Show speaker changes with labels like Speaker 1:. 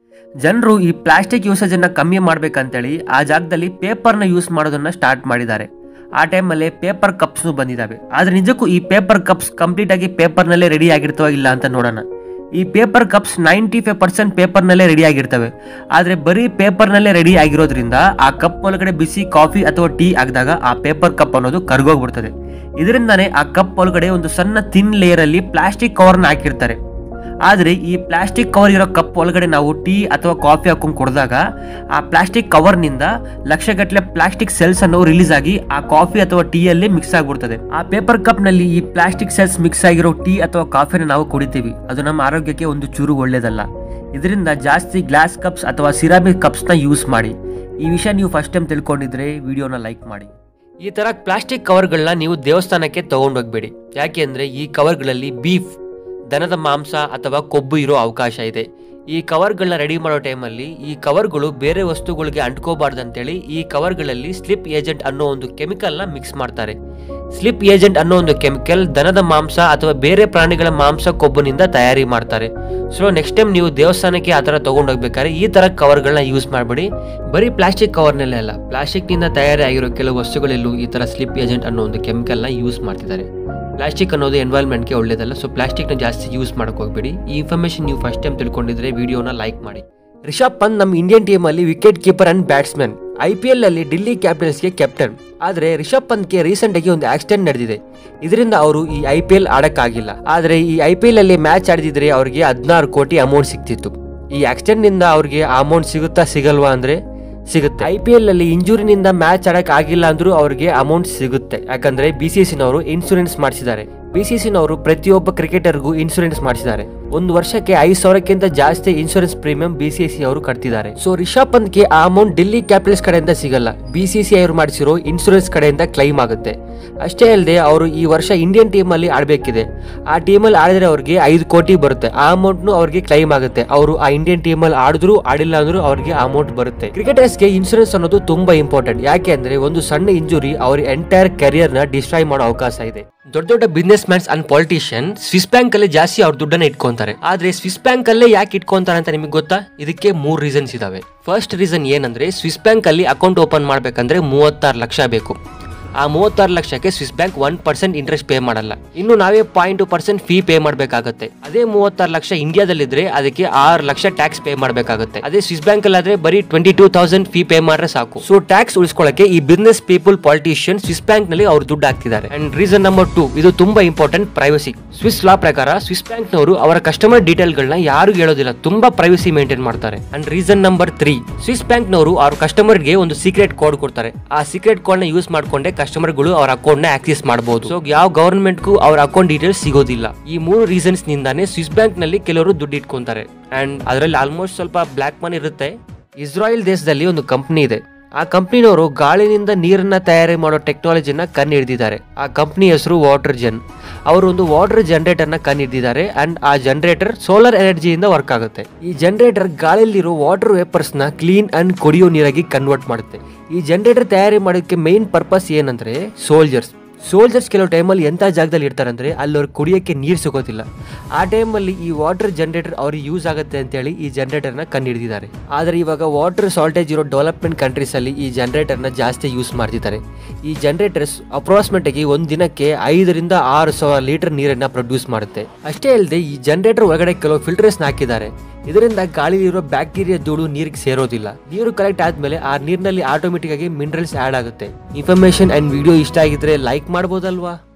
Speaker 1: ಜನರು ಈ ಪ್ಲಾಸ್ಟಿಕ್ ಯೂಸೇಜನ್ನು ಕಮ್ಮಿ ಮಾಡಬೇಕಂತೇಳಿ ಆ ಜಾಗದಲ್ಲಿ ಪೇಪರ್ನ ಯೂಸ್ ಮಾಡೋದನ್ನು ಸ್ಟಾರ್ಟ್ ಮಾಡಿದ್ದಾರೆ ಆ ಟೈಮಲ್ಲಿ ಪೇಪರ್ ಕಪ್ಸ್ನು ಬಂದಿದ್ದಾವೆ ಆದರೆ ನಿಜಕ್ಕೂ ಈ ಪೇಪರ್ ಕಪ್ಸ್ ಕಂಪ್ಲೀಟಾಗಿ ಪೇಪರ್ನಲ್ಲೇ ರೆಡಿ ಆಗಿರ್ತವ ಇಲ್ಲ ಅಂತ ನೋಡೋಣ ಈ paper cups ninety five percent ಪೇಪರ್ನಲ್ಲೇ ರೆಡಿ ಆಗಿರ್ತವೆ ಆದರೆ ಬರೀ ಪೇಪರ್ನಲ್ಲೇ ರೆಡಿ ಆಗಿರೋದ್ರಿಂದ ಆ ಕಪ್ ಒಳಗಡೆ ಬಿಸಿ ಕಾಫಿ ಅಥವಾ ಟೀ ಹಾಕಿದಾಗ ಆ ಪೇಪರ್ ಕಪ್ ಅನ್ನೋದು ಕರ್ಗೋಗ್ಬಿಡ್ತದೆ ಇದರಿಂದಾನೇ ಆ ಕಪ್ ಒಳಗಡೆ ಒಂದು ಸಣ್ಣ ಥಿನ್ ಲೇಯರಲ್ಲಿ ಪ್ಲಾಸ್ಟಿಕ್ ಕವರ್ನ ಹಾಕಿರ್ತಾರೆ ಆದರೆ ಈ ಪ್ಲಾಸ್ಟಿಕ್ ಕವರ್ ಇರೋ ಕಪ್ ಒಳಗಡೆ ನಾವು ಟೀ ಅಥವಾ ಕಾಫಿ ಹಾಕೊಂಡು ಕುಡಿದಾಗ ಆ ಪ್ಲಾಸ್ಟಿಕ್ ಕವರ್ನಿಂದ ಲಕ್ಷಗಟ್ಟಲೆ ಪ್ಲಾಸ್ಟಿಕ್ ಸೆಲ್ಸ್ ಅನ್ನು ರಿಲೀಸ್ ಆಗಿ ಆ ಕಾಫಿ ಅಥವಾ ಟೀಯಲ್ಲಿ ಮಿಕ್ಸ್ ಆಗಿಬಿಡ್ತದೆ ಆ ಪೇಪರ್ ಕಪ್ ನಲ್ಲಿ ಈ ಪ್ಲಾಸ್ಟಿಕ್ ಸೆಲ್ಸ್ ಮಿಕ್ಸ್ ಆಗಿರೋ ಟೀ ಅಥವಾ ಕಾಫಿನ ನಾವು ಕುಡಿತೀವಿ ಅದು ನಮ್ಮ ಆರೋಗ್ಯಕ್ಕೆ ಒಂದು ಚೂರು ಒಳ್ಳೇದಲ್ಲ ಇದರಿಂದ ಜಾಸ್ತಿ ಗ್ಲಾಸ್ ಕಪ್ಸ್ ಅಥವಾ ಸಿರಾಮಿಕ್ ಕಪ್ಸ್ನ ಯೂಸ್ ಮಾಡಿ ಈ ವಿಷಯ ನೀವು ಫಸ್ಟ್ ಟೈಮ್ ತಿಳ್ಕೊಂಡಿದ್ರೆ ವಿಡಿಯೋನ ಲೈಕ್ ಮಾಡಿ ಈ ತರ ಪ್ಲಾಸ್ಟಿಕ್ ಕವರ್ಗಳನ್ನ ನೀವು ದೇವಸ್ಥಾನಕ್ಕೆ ತಗೊಂಡೋಗ್ಬೇಡಿ ಯಾಕೆ ಅಂದ್ರೆ ಈ ಕವರ್ಗಳಲ್ಲಿ ಬೀಫ್ ದನದ ಮಾಂಸ ಅಥವಾ ಕೊಬ್ಬು ಇರೋ ಅವಕಾಶ ಇದೆ ಈ ಕವರ್ಗಳನ್ನ ರೆಡಿ ಮಾಡೋ ಟೈಮಲ್ಲಿ ಈ ಕವರ್ಗಳು ಬೇರೆ ವಸ್ತುಗಳಿಗೆ ಅಂಟ್ಕೋಬಾರ್ದು ಅಂತೇಳಿ ಈ ಕವರ್ಗಳಲ್ಲಿ ಸ್ಲಿಪ್ ಏಜೆಂಟ್ ಅನ್ನೋ ಒಂದು ಕೆಮಿಕಲ್ನ ಮಿಕ್ಸ್ ಮಾಡ್ತಾರೆ ಸ್ಲಿಪ್ ಏಜೆಂಟ್ ಅನ್ನೋ ಒಂದು ಕೆಮಿಕಲ್ ದನದ ಮಾಂಸ ಅಥವಾ ಬೇರೆ ಪ್ರಾಣಿಗಳ ಮಾಂಸ ಕೊಬ್ಬಿನಿಂದ ತಯಾರಿ ಮಾಡ್ತಾರೆ ಸೊ ನೆಕ್ಸ್ಟ್ ಟೈಮ್ ನೀವು ದೇವಸ್ಥಾನಕ್ಕೆ ಆ ಥರ ತೊಗೊಂಡೋಗ್ಬೇಕಾದ್ರೆ ಈ ಥರ ಕವರ್ಗಳನ್ನ ಯೂಸ್ ಮಾಡಬೇಡಿ ಬರೀ ಪ್ಲಾಸ್ಟಿಕ್ ಕವರ್ನಲ್ಲೇ ಅಲ್ಲ ಪ್ಲಾಸ್ಟಿಕ್ನಿಂದ ತಯಾರಿ ಆಗಿರೋ ಕೆಲವು ವಸ್ತುಗಳಲ್ಲೂ ಈ ಥರ ಸ್ಲಿಪ್ ಏಜೆಂಟ್ ಅನ್ನೋ ಒಂದು ಕೆಮಿಕಲ್ನ ಯೂಸ್ ಮಾಡ್ತಿದ್ದಾರೆ ಪ್ಲಾಸ್ಟಿಕ್ ಅನ್ನೋದು ಎನ್ವೈರ್ಮೆಂಟ್ಗೆ ಒಳ್ಳೇದಲ್ಲ ಸೊ ಪ್ಲಾಸ್ಟಿಕ್ನ ಜಾಸ್ತಿ ಯೂಸ್ ಮಾಡಕ್ ಹೋಗ್ಬೇಡಿ ಈ ಇನ್ಫಾರ್ಮೇಶನ್ ನೀವು ಫಸ್ಟ್ ಟೈಮ್ ತಿಳ್ಕೊಂಡಿದ್ರೆ ವಿಡಿಯೋನ ಲೈಕ್ ಮಾಡಿ ರಿಷಬ್ ಪಂತ್ ನಮ್ಮ ಇಂಡಿಯನ್ ಟೀಮ್ ಅಲ್ಲಿ wicket keeper and batsman I P L ಅಲ್ಲಿ ఢిల్లీ ಕ್ಯಾಪಿಟಲ್ಸ್ಗೆ ಕ್ಯಾಪ್ಟನ್ ಆದರೆ ರಿಷಬ್ ಪಂತ್ಗೆ ರೀಸೆಂಟ್ ಆಗಿ ಒಂದು ಆಕ್ಸಿಡೆಂಟ್ ನಡೆದಿದೆ ಇದರಿಂದ ಅವರು ಈ ಐ ಪಿ ಎಲ್ ಆಡಕ್ಕಾಗಿಲ್ಲ ಆದರೆ ಈ ಐ ಪಿ ಎಲ್ ಅಲ್ಲಿ ಮ್ಯಾಚ್ ಆಡಿದಿದ್ರೆ ಅವರಿಗೆ ಹದಿನಾರು ಕೋಟಿ ಅಮೌಂಟ್ ಸಿಗ್ತಿತ್ತು ಈ ಆಕ್ಸಿಡೆಂಟ್ ನಿಂದ ಅವ್ರಿಗೆ ಅಮೌಂಟ್ ಸಿಗುತ್ತಾ ಸಿಗಲ್ವಾ ಅಂದ್ರೆ ಸಿಗುತ್ತೆ ಐ ಪಿ ಎಲ್ ಅಲ್ಲಿ ಇಂಜುರಿನಿಂದ ಮ್ಯಾಚ್ ಆಡಕ್ ಆಗಿಲ್ಲ ಅಂದ್ರೂ ಅವ್ರಿಗೆ ಅಮೌಂಟ್ ಸಿಗುತ್ತೆ ಯಾಕಂದ್ರೆ ಬಿ ಸಿ ನವರು ಇನ್ಸೂರೆನ್ಸ್ ಮಾಡಿಸಿದ್ದಾರೆ ಬಿ ಸಿ ನವರು ಪ್ರತಿಯೊಬ್ಬ ಕ್ರಿಕೆಟರ್ಗೂ ಇನ್ಸೂರೆನ್ಸ್ ಮಾಡಿಸಿದ್ದಾರೆ ಒಂದು ವರ್ಷಕ್ಕೆ ಐದು ಸಾವಿರಕ್ಕಿಂತ ಜಾಸ್ತಿ insurance premium B C C ಅವರು ಕಟ್ತಿದ್ದಾರೆ ಸೊ ರಿಷಬ್ ಪಂತ್ಗೆ ಆ ಅಮೌಂಟ್ ఢిల్లీ ಕ್ಯಾಪಿಟಲ್ಸ್ ಕಡೆಯಿಂದ ಸಿಗಲ್ಲ ಬಿ ಸಿ ಸಿ ಅವರು ಮಾಡಿಸಿರೋ ಇನ್ಸೂರೆನ್ಸ್ ಕಡೆಯಿಂದ ಕ್ಲೈಮ್ ಆಗುತ್ತೆ ಅಷ್ಟೇ ಅಲ್ಲದೆ ಅವರು ಈ ವರ್ಷ ಇಂಡಿಯನ್ ಟೀಮ್ ಅಲ್ಲಿ ಆಡಬೇಕಿದೆ ಆ ಟೀಮಲ್ಲಿ ಆಡಿದ್ರೆ ಅವ್ರಿಗೆ ಐದು ಕೋಟಿ ಬರುತ್ತೆ ಆ ಅಮೌಂಟ್ನು ಅವ್ರಿಗೆ ಕ್ಲೈಮ್ ಆಗುತ್ತೆ ಅವರು ಆ ಇಂಡಿಯನ್ ಟೀಮಲ್ಲಿ ಆಡಿದ್ರು ಆಡಿಲ್ಲ ಅಂದ್ರೂ ಅವ್ರಿಗೆ ಅಮೌಂಟ್ ಬರುತ್ತೆ ಕ್ರಿಕೆಟರ್ಸ್ಗೆ ಇನ್ಸೂರೆನ್ಸ್ ಅನ್ನೋದು ತುಂಬಾ ಇಂಪಾರ್ಟೆಂಟ್ ಯಾಕೆ ಅಂದ್ರೆ ಒಂದು ಸಣ್ಣ ಇಂಜುರಿ ಅವ್ರ ಎಂಟೈರ್ ಕೆರಿಯರ್ ನ ಡಿಸ್ಟ್ರಾಯ್ ಮಾಡೋ ಅವಕಾಶ ಇದೆ ದೊಡ್ಡ ದೊಡ್ಡ business mans and politician Swiss bank ಅಲ್ಲಿ ಜಾಸ್ತಿ ಅವ್ರ ದುಡ್ಡನ್ನ ಇಟ್ಕೊಂತಾರೆ ಆದ್ರೆ ಸ್ವಿಸ್ ಬ್ಯಾಂಕ್ ಅಲ್ಲೇ ಯಾಕೆ ಇಟ್ಕೊಂತಾರೆ ಅಂತ ನಿಮಗೆ ಗೊತ್ತಾ ಇದಕ್ಕೆ ಮೂರ್ ರೀಸನ್ಸ್ ಇದಾವೆ ಫಸ್ಟ್ ರೀಸನ್ ಏನಂದ್ರೆ ಸ್ವಿಸ್ ಬ್ಯಾಂಕ್ ಅಲ್ಲಿ ಅಕೌಂಟ್ ಓಪನ್ ಮಾಡ್ಬೇಕಂದ್ರೆ ಮೂವತ್ತಾರು ಲಕ್ಷ ಬೇಕು ಆ ಮೂವತ್ತಾರು ಲಕ್ಷಕ್ಕೆ Swiss bank one percent interest pay ಮಾಡಲ್ಲ ಇನ್ನು ನಾವೇ point two percent fee pay ಮಾಡಬೇಕಾಗುತ್ತೆ ಅದೇ ಮೂವತ್ತಾರು ಲಕ್ಷ ಇಂಡಿಯಾದಲ್ಲಿದ್ರೆ ಅದಕ್ಕೆ ಆರು ಲಕ್ಷ ಟ್ಯಾಕ್ಸ್ ಪೇ ಮಾಡಬೇಕಾಗುತ್ತೆ ಅದೇ ಸ್ವಿಸ್ ಬ್ಯಾಂಕ್ ಅಲ್ಲಾದ್ರೆ ಬರೀ twenty two thousand fee pay ಮಾಡ್ರೆ ಸಾಕು ಸೊ ಟ್ಯಾಕ್ಸ್ ಉಳಿಸ್ಕೊಳ್ಳಕ್ಕೆ ಈ business people politician Swiss bank ನಲ್ಲಿ ಅವ್ರು ದುಡ್ಡು ಹಾಕ್ತಿದ್ದಾರೆ ಅಂಡ್ ರೀಸನ್ ನಂಬರ್ ಟು ಇದು ತುಂಬಾ ಇಂಪಾರ್ಟೆಂಟ್ ಪ್ರೈವಸಿ ಸ್ವಿಸ್ ಲಾ ಪ್ರಕಾರ ಸ್ವಿಸ್ ಬ್ಯಾಂಕ್ ನವರು ಅವರ ಕಸ್ಟಮರ್ ಡೀಟೇಲ್ ಗಳನ್ನ ಯಾರು ಹೇಳೋದಿಲ್ಲ ತುಂಬಾ ಪ್ರೈವಸಿ ಮೇಂಟೈನ್ ಮಾಡ್ತಾರೆ and reason number three Swiss bank ನವರು ಅವ್ರ ಕಸ್ಟಮರ್ ಗೆ ಒಂದು ಸೀಕ್ರೆಟ್ ಕೋಡ್ ಕೊಡ್ತಾರೆ ಆ ಸೀಕ್ರೆಟ್ ಕೋಡ್ ನ ಯೂಸ್ ಮಾಡ್ಕೊಂಡೆ ಕಸ್ಟಮರ್ಗಳು ಅವ್ರ ಅಕೌಂಟ್ ನ ಆಕ್ಸೆಸ್ ಮಾಡಬಹುದು ಸೊ ಯಾವ ಗವರ್ಮೆಂಟ್ ಗೂ ಅವ್ರ ಅಕೌಂಟ್ ಡೀಟೇಲ್ಸ್ ಸಿಗೋದಿಲ್ಲ ಈ ಮೂರು ರೀಸನ್ಸ್ ನಿಂದಾನೇ ಸ್ವಿಸ್ ಬ್ಯಾಂಕ್ ನಲ್ಲಿ ಕೆಲವರು ದುಡ್ಡು ಇಟ್ಕೊಂತಾರೆ ಅಂಡ್ ಅದರಲ್ಲಿ ಆಲ್ಮೋಸ್ಟ್ ಸ್ವಲ್ಪ ಬ್ಲಾಕ್ ಮನಿ ಇರುತ್ತೆ ಇಸ್ರಾಯೇಲ್ ದೇಶದಲ್ಲಿ ಒಂದು ಕಂಪನಿ ಇದೆ ಆ ಕಂಪ್ನಿನವರು ಗಾಳಿನಿಂದ ನೀರನ್ನ ತಯಾರಿ ಮಾಡೋ ಟೆಕ್ನಾಲಜಿನ ಕಣ್ಣು ಹಿಡಿದಿದ್ದಾರೆ ಆ ಕಂಪ್ನಿ ಹೆಸರು ವಾಟರ್ ಜನ್ ಅವರು ಒಂದು ವಾಟರ್ ಜನರೇಟರ್ನ ಕಣ್ಣು ಹಿಡಿದಿದ್ದಾರೆ ಅಂಡ್ ಆ ಜನರೇಟರ್ ಸೋಲಾರ್ ಎನರ್ಜಿಯಿಂದ ವರ್ಕ್ ಆಗುತ್ತೆ ಈ ಜನರೇಟರ್ ಗಾಳಿಯಲ್ಲಿರೋ ವಾಟರ್ ವೇಪರ್ಸ್ನ ಕ್ಲೀನ್ ಅಂಡ್ ಕುಡಿಯೋ ನೀರಾಗಿ ಕನ್ವರ್ಟ್ ಮಾಡುತ್ತೆ ಈ ಜನರೇಟರ್ ತಯಾರಿ ಮಾಡೋಕ್ಕೆ ಮೇನ್ ಪರ್ಪಸ್ ಏನಂದ್ರೆ ಸೋಲ್ಜರ್ಸ್ ಸೋಲ್ಜರ್ಸ್ ಕೆಲವು ಟೈಮಲ್ಲಿ ಎಂಥ ಜಾಗದಲ್ಲಿ ಇರ್ತಾರಂದ್ರೆ ಅಲ್ಲಿ ಅವ್ರಿಗೆ ಕುಡಿಯೋಕ್ಕೆ ನೀರು ಸಿಗೋದಿಲ್ಲ ಆ ಟೈಮಲ್ಲಿ ಈ ವಾಟರ್ ಜನರೇಟರ್ ಅವ್ರಿಗೆ ಯೂಸ್ ಆಗುತ್ತೆ ಅಂತೇಳಿ ಈ ಜನರೇಟರ್ನ ಕಂಡುಹಿಡಿದಿದ್ದಾರೆ ಆದರೆ ಇವಾಗ ವಾಟರ್ ಶಾರ್ಟೇಜ್ ಇರೋ ಡೆವಲಪ್ಮೆಂಟ್ ಕಂಟ್ರೀಸಲ್ಲಿ ಈ ಜನರೇಟರ್ನ ಜಾಸ್ತಿ ಯೂಸ್ ಮಾಡ್ತಿದ್ದಾರೆ ಈ ಜನರೇಟರ್ಸ್ ಅಪ್ರಾಕ್ಸಿಮೇಟಾಗಿ ಒಂದು ದಿನಕ್ಕೆ ಐದರಿಂದ ಆರು ಸಾವಿರ ಲೀಟರ್ ನೀರನ್ನು ಪ್ರೊಡ್ಯೂಸ್ ಮಾಡುತ್ತೆ ಅಷ್ಟೇ ಅಲ್ಲದೆ ಈ ಜನರೇಟರ್ ಒಳಗಡೆ ಕೆಲವು ಫಿಲ್ಟರ್ಸ್ನ ಹಾಕಿದ್ದಾರೆ ಇದರಿಂದ ಗಾಳಿಲಿರೋ ಬ್ಯಾಕ್ಟೀರಿಯಾ ಧೂಳು ನೀರಿಗೆ ಸೇರೋದಿಲ್ಲ ನೀರು ಕಲೆಕ್ಟ್ ಆದ್ಮೇಲೆ ಆ ನೀರಿನಲ್ಲಿ ಆಟೋಮೆಟಿಕ್ ಆಗಿ ಮಿನರಲ್ಸ್ ಆಡ್ ಆಗುತ್ತೆ ಇನ್ಫಾರ್ಮೇಶನ್ ಅಂಡ್ ವಿಡಿಯೋ ಇಷ್ಟ ಆಗಿದ್ರೆ ಲೈಕ್ ಮಾಡ್ಬೋದಲ್ವಾ